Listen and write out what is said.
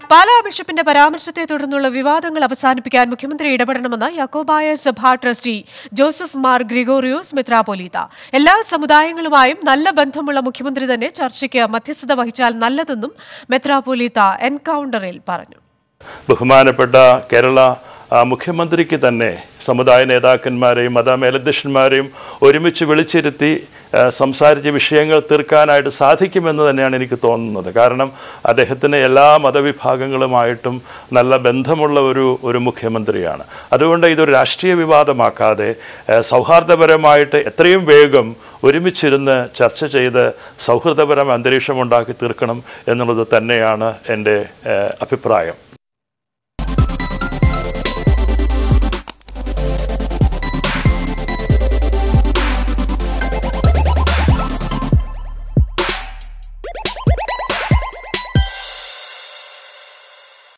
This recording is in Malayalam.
പാലാ ബിഷപ്പിന്റെ പരാമർശത്തെ തുടർന്നുള്ള വിവാദങ്ങൾ അവസാനിപ്പിക്കാൻ മുഖ്യമന്ത്രി ഇടപെടണമെന്ന് യാക്കോബായ സഭാ ട്രസ്റ്റി ജോസഫ് മാർ ഗ്രിഗോറിയോസ് മെത്രാപോലീത്ത എല്ലാ സമുദായങ്ങളുമായും നല്ല ബന്ധമുള്ള മുഖ്യമന്ത്രി തന്നെ ചർച്ചയ്ക്ക് മധ്യസ്ഥത വഹിച്ചാൽ നല്ലതെന്നും മെത്രാപോലീത്ത എൻകൗണ്ടറിൽ പറഞ്ഞു ബഹുമാനപ്പെട്ട കേരള ആ, മുഖ്യമന്ത്രിക്ക് തന്നെ സമുദായ നേതാക്കന്മാരെയും മതമേലധ്യക്ഷന്മാരെയും ഒരുമിച്ച് വിളിച്ചിരുത്തി ആ, സംസാരിച്ച് വിഷയങ്ങൾ തീർക്കാനായിട്ട് സാധിക്കുമെന്ന് തന്നെയാണ് എനിക്ക് തോന്നുന്നത് കാരണം അദ്ദേഹത്തിന് എല്ലാ മതവിഭാഗങ്ങളുമായിട്ടും നല്ല ബന്ധമുള്ള ഒരു ഒരു മുഖ്യമന്ത്രിയാണ് അതുകൊണ്ട് ഇതൊരു രാഷ്ട്രീയ വിവാദമാക്കാതെ ആ, സൗഹാർദ്ദപരമായിട്ട് എത്രയും വേഗം ഒരുമിച്ചിരുന്ന് ചർച്ച ചെയ്ത് സൗഹൃദപരം അന്തരീക്ഷം ഉണ്ടാക്കി തീർക്കണം എന്നുള്ളത് തന്നെയാണ് എൻ്റെ ആ, അഭിപ്രായം